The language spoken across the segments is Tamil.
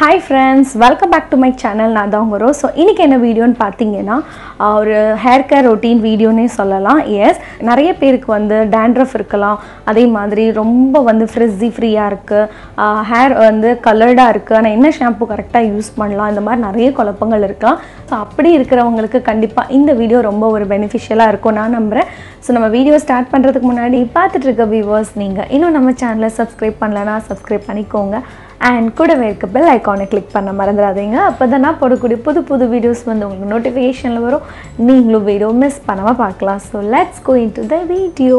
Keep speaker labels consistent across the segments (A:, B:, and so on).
A: hi friends welcome back to my channel நான் தான் உங்க ரோஸ் ஸோ இன்றைக்கி என்ன வீடியோன்னு பார்த்தீங்கன்னா ஆஹ் ஒரு ஹேர் கேர் ரொட்டீன் வீடியோனே சொல்லலாம் எஸ் நிறைய பேருக்கு வந்து டேண்ட்ரஃப் இருக்கலாம் அதே மாதிரி ரொம்ப வந்து ஃப்ரிஸி ஃப்ரீயாக இருக்குது ஹேர் வந்து கலர்டாக இருக்குது ஆனால் என்ன ஷாம்பு கரெக்டாக யூஸ் பண்ணலாம் இந்த மாதிரி நிறைய குழப்பங்கள் இருக்கலாம் ஸோ அப்படி இருக்கிறவங்களுக்கு கண்டிப்பாக இந்த வீடியோ ரொம்ப ஒரு பெனிஃபிஷியலாக இருக்கும் நான் நம்புகிறேன் ஸோ நம்ம வீடியோ ஸ்டார்ட் பண்ணுறதுக்கு முன்னாடி பார்த்துட்டு இருக்க வியூவர்ஸ் நீங்கள் இன்னும் நம்ம சேனலை சப்ஸ்கிரைப் பண்ணலன்னா சப்ஸ்கிரைப் பண்ணிக்கோங்க அண்ட் கூடவே இருக்க பெல் ஐக்கானை கிளிக் பண்ண மறந்துடாதீங்க அப்போ தான் நான் போடக்கூடிய புது புது வீடியோஸ் வந்து உங்களுக்கு நோட்டிஃபிகேஷனில் வரும் நீங்களும் வீடியோ மிஸ் பண்ணாமல் பார்க்கலாம் so let's go into the video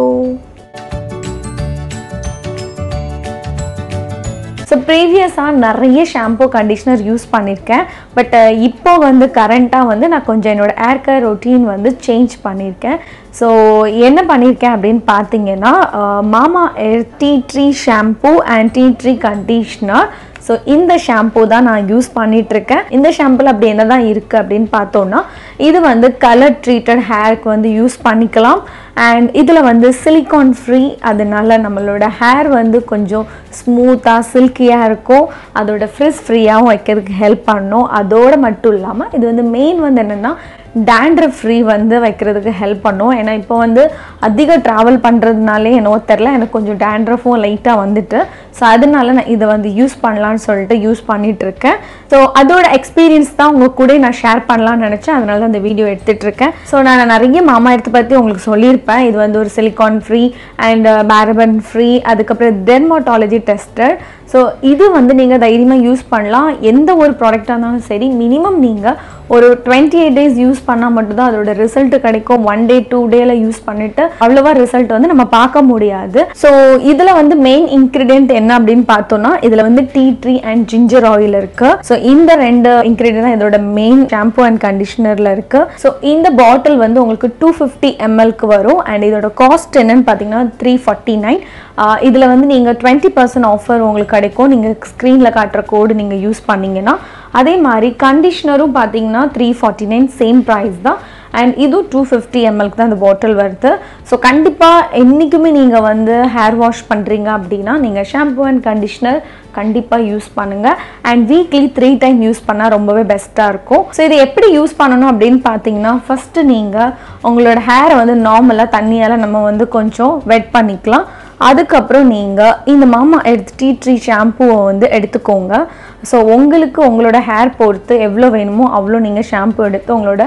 A: so ப்ரீவியஸாக நிறைய ஷாம்பு கண்டிஷ்னர் யூஸ் பண்ணியிருக்கேன் பட் இப்போ வந்து கரண்ட்டாக வந்து நான் கொஞ்சம் என்னோடய ஏர் கேர் ரொட்டீன் வந்து சேஞ்ச் பண்ணியிருக்கேன் ஸோ என்ன பண்ணியிருக்கேன் அப்படின்னு பார்த்தீங்கன்னா அஹ், Mama tea tree shampoo and tea tree conditioner so இந்த ஷாம்பு தான் நான் யூஸ் பண்ணிட்டு இருக்கேன் இந்த ஷாம்பில் அப்படி என்ன தான் இருக்குது அப்படின்னு பார்த்தோன்னா இது வந்து கலர் ட்ரீட்டட் ஹேருக்கு வந்து யூஸ் பண்ணிக்கலாம் அண்ட் இதில் வந்து சிலிகான் ஃப்ரீ அதனால நம்மளோட ஹேர் வந்து கொஞ்சம் ஸ்மூத்தாக சில்கியாக இருக்கும் அதோட ஃப்ரிஸ் ஃப்ரீயாகவும் வைக்கிறதுக்கு ஹெல்ப் பண்ணும் அதோட மட்டும் இல்லாமல் இது வந்து மெயின் வந்து என்னென்னா டேண்ட்ரஃப் ஃப்ரீ வந்து வைக்கிறதுக்கு ஹெல்ப் பண்ணும் ஏன்னா இப்போ வந்து அதிக ட்ராவல் பண்ணுறதுனாலே என்னவோ தெரில எனக்கு கொஞ்சம் டேண்ட்ரஃபும் லைட்டாக வந்துட்டு ஸோ அதனால நான் இதை வந்து யூஸ் பண்ணலான்னு சொல்லிட்டு யூஸ் பண்ணிட்டு இருக்கேன் ஸோ அதோட எக்ஸ்பீரியன்ஸ் தான் உங்கள் கூட நான் ஷேர் பண்ணலாம்னு நினச்சேன் அதனால தான் இந்த வீடியோ எடுத்துகிட்டு இருக்கேன் ஸோ நான் நிறைய மாமா எடுத்து பற்றி உங்களுக்கு சொல்லியிருப்பேன் இது வந்து ஒரு silicone free and paraben free அதுக்கப்புறம் டெர்மாட்டாலஜி டெஸ்டட் ஸோ இது வந்து நீங்கள் தைரியமாக யூஸ் பண்ணலாம் எந்த ஒரு ப்ராடக்டாக இருந்தாலும் சரி மினிமம் நீங்கள் ஒரு டுவெண்ட்டி எயிட் டேஸ் யூஸ் பண்ணால் மட்டும்தான் அதோட ரிசல்ட் கிடைக்கும் ஒன் டே டூ டேல யூஸ் பண்ணிட்டு அவ்வளோவா ரிசல்ட் வந்து நம்ம பார்க்க முடியாது ஸோ இதில் வந்து மெயின் இன்க்ரீடியன்ட் என்ன அப்படின்னு பார்த்தோம்னா இதில் வந்து tea tree and ginger oil இருக்கு ஸோ இந்த ரெண்டு இன்க்ரீடியன்ட் தான் இதோட மெயின் ஷாம்பு அண்ட் கண்டிஷனரில் இருக்கு ஸோ இந்த பாட்டில் வந்து உங்களுக்கு டூ ஃபிஃப்டி எம்எல்க்கு வரும் அண்ட் இதோட காஸ்ட் என்னன்னு பார்த்தீங்கன்னா த்ரீ ஃபார்ட்டி நைன் இதில் வந்து நீங்கள் டுவெண்ட்டி பர்சன்ட் ஆஃபர் உங்களுக்கு கிடைக்கும் நீங்கள் ஸ்க்ரீனில் காட்டுற கோடு நீங்கள் யூஸ் பண்ணீங்கன்னா அதே மாதிரி கண்டிஷ்னரும் பார்த்தீங்கன்னா three forty nine same price தான் அண்ட் இதுவும் டூ ஃபிஃப்டி எம்எல்க்கு தான் இந்த பாட்டில் வருது ஸோ கண்டிப்பாக என்றைக்குமே நீங்கள் வந்து ஹேர் வாஷ் பண்ணுறீங்க அப்படின்னா நீங்கள் ஷாம்பு அண்ட் கண்டிஷ்னர் கண்டிப்பாக யூஸ் பண்ணுங்கள் and weekly three time use பண்ணால் ரொம்பவே பெஸ்ட்டாக இருக்கும் ஸோ இதை எப்படி யூஸ் பண்ணணும் அப்படின்னு பார்த்தீங்கன்னா ஃபஸ்ட்டு நீங்கள் உங்களோட ஹேரை வந்து நார்மலாக தண்ணியால் நம்ம வந்து கொஞ்சம் வெட் பண்ணிக்கலாம் அதுக்கப்புறம் நீங்கள் இந்த மாமா எடுத்து டீ ட்ரீ ஷாம்புவை வந்து எடுத்துக்கோங்க ஸோ உங்களுக்கு உங்களோட ஹேர் பொறுத்து எவ்வளோ வேணுமோ அவ்வளோ நீங்கள் ஷாம்பு எடுத்து உங்களோட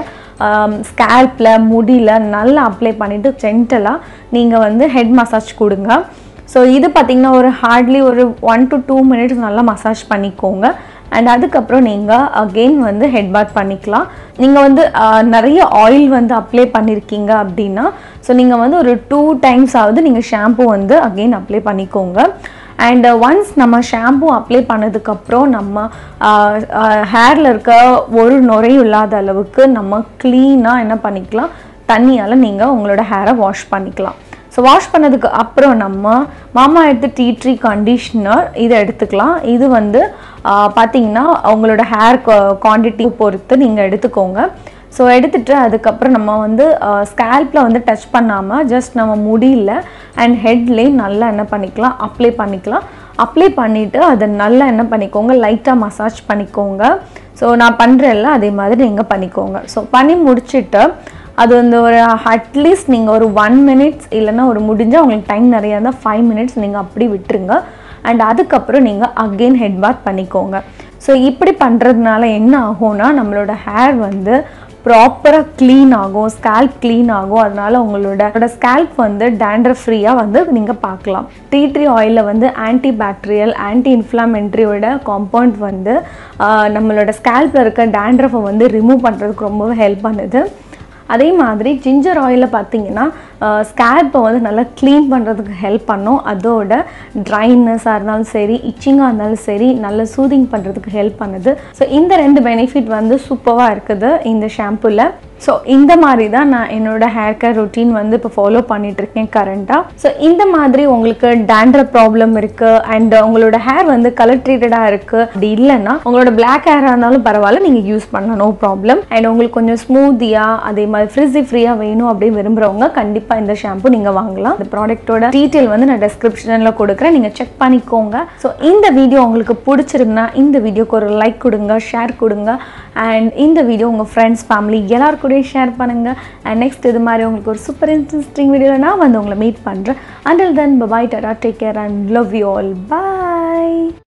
A: ஸ்கேல்பில் முடியில் நல்லா அப்ளை பண்ணிவிட்டு ஜென்டலாக நீங்கள் வந்து ஹெட் மசாஜ் கொடுங்க ஸோ இது பார்த்திங்கன்னா ஒரு ஹார்ட்லி ஒரு ஒன் டு டூ மினிட்ஸ் நல்லா மசாஜ் பண்ணிக்கோங்க அண்ட் அதுக்கப்புறம் நீங்கள் அகெயின் வந்து ஹெட் பாத் பண்ணிக்கலாம் நீங்கள் வந்து ஆஹ், நிறைய ஆயில் வந்து அப்ளை பண்ணியிருக்கீங்க அப்படின்னா ஸோ நீங்கள் வந்து ஒரு டூ டைம்ஸ் ஆகுது நீங்கள் ஷாம்பு வந்து அகெயின் அப்ளை பண்ணிக்கோங்க அண்ட் ஒன்ஸ் நம்ம ஷாம்பு அப்ளை பண்ணதுக்கப்புறம் நம்ம ஹேரில் இருக்க ஒரு நுரையும் இல்லாத அளவுக்கு நம்ம க்ளீனாக என்ன பண்ணிக்கலாம் தண்ணியால் நீங்கள் உங்களோட ஹேரை வாஷ் பண்ணிக்கலாம் ஸோ வாஷ் பண்ணதுக்கு அப்புறம் நம்ம மாமா எடுத்து டீ ட்ரீ கண்டிஷ்னர் இதை எடுத்துக்கலாம் இது வந்து ஆஹ், பார்த்தீங்கன்னா உங்களோட ஹேர் குவான்டிட்டி பொறுத்து நீங்கள் எடுத்துக்கோங்க ஸோ எடுத்துட்டு அதுக்கப்புறம் நம்ம வந்து ஸ்கேல்பில் வந்து டச் பண்ணாமல் ஜஸ்ட் நம்ம முடியல அண்ட் ஹெட்லேயும் நல்லா என்ன பண்ணிக்கலாம் அப்ளை பண்ணிக்கலாம் அப்ளை பண்ணிவிட்டு அதை நல்லா என்ன பண்ணிக்கோங்க லைட்டாக மசாஜ் பண்ணிக்கோங்க ஸோ நான் பண்ணுறேன்ல அதே மாதிரி நீங்கள் பண்ணிக்கோங்க ஸோ பண்ணி முடிச்சுட்டு அது வந்து ஒரு அட்லீஸ்ட் நீங்கள் ஒரு ஒன் மினிட்ஸ் இல்லைன்னா ஒரு முடிஞ்சால் உங்களுக்கு டைம் நிறையா இருந்தால் ஃபைவ் மினிட்ஸ் நீங்கள் அப்படி விட்டுருங்க அண்ட் அதுக்கப்புறம் நீங்கள் அகெயின் ஹெட் பாத் பண்ணிக்கோங்க ஸோ இப்படி பண்ணுறதுனால என்ன ஆகும்னா நம்மளோட ஹேர் வந்து ப்ராப்பராக க்ளீன் ஆகும் ஸ்கேல்ப் க்ளீன் ஆகும் அதனால உங்களோட ஸ்கேல்ப் வந்து டேண்ட்ரஃப் ஃப்ரீயாக வந்து நீங்கள் பார்க்கலாம் டீ ட்ரீ ஆயிலில் வந்து ஆன்டி பாக்டீரியல் ஆன்டி இன்ஃப்ளாமெண்ட்ரியோட காம்பவுண்ட் வந்து ஆஹ், நம்மளோட ஸ்கேல்பில் இருக்க டேண்ட்ரஃபை வந்து ரிமூவ் பண்ணுறதுக்கு ரொம்பவே ஹெல்ப் பண்ணுது அதே மாதிரி ஜிஞ்சர் ஆயிலில் பார்த்தீங்கன்னா ஸ்கேல்ப்பை வந்து நல்லா க்ளீன் பண்ணுறதுக்கு ஹெல்ப் பண்ணும் அதோட ட்ரைனஸாக இருந்தாலும் சரி இச்சிங்காக இருந்தாலும் சரி நல்ல சூதிங் பண்ணுறதுக்கு ஹெல்ப் பண்ணுது ஸோ இந்த ரெண்டு பெனிஃபிட் வந்து சூப்பராக இருக்குது இந்த ஷாம்புவில் ஸோ இந்த மாதிரி தான் நான் என்னோட ஹேர் கேர் ரொட்டீன் வந்து இப்போ ஃபாலோ பண்ணிட்டு இருக்கேன் கரண்ட்டாக ஸோ இந்த மாதிரி உங்களுக்கு டேண்ட்ர ப்ராப்ளம் இருக்கு அண்ட் உங்களோட ஹேர் வந்து கலர் ட்ரீட்டடாக இருக்கு அப்படி இல்லைன்னா உங்களோட பிளாக் ஹேராக இருந்தாலும் பரவாயில்ல நீங்கள் யூஸ் பண்ணணும் நோ ப்ராப்ளம் அண்ட் உங்களுக்கு கொஞ்சம் ஸ்மூத்தியாக அதே மாதிரி ஃப்ரிஸி ஃப்ரீயாக வேணும் அப்படின்னு விரும்புகிறவங்க கண்டிப்பாக இந்த ஷாம்பு நீங்கள் வாங்கலாம் இந்த ப்ராடக்ட்டோட டீட்டெயில் வந்து நான் டெஸ்கிரிப்ஷனில் கொடுக்குறேன் நீங்கள் செக் பண்ணிக்கோங்க ஸோ இந்த வீடியோ உங்களுக்கு பிடிச்சிருந்தா இந்த வீடியோக்கு ஒரு லைக் கொடுங்க ஷேர் கொடுங்க அண்ட் இந்த வீடியோ உங்கள் ஃப்ரெண்ட்ஸ் ஃபேமிலி எல்லார் கூடயும் ஷேர் பண்ணுங்கள் அண்ட் நெக்ஸ்ட் இது மாதிரி உங்களுக்கு ஒரு சூப்பர் இன்ட்ரெஸ்டிங் வீடியோவில் நான் வந்து உங்களை மீட் பண்ணுறேன் அண்டில் தென் பபாய் டரா take care and love you all bye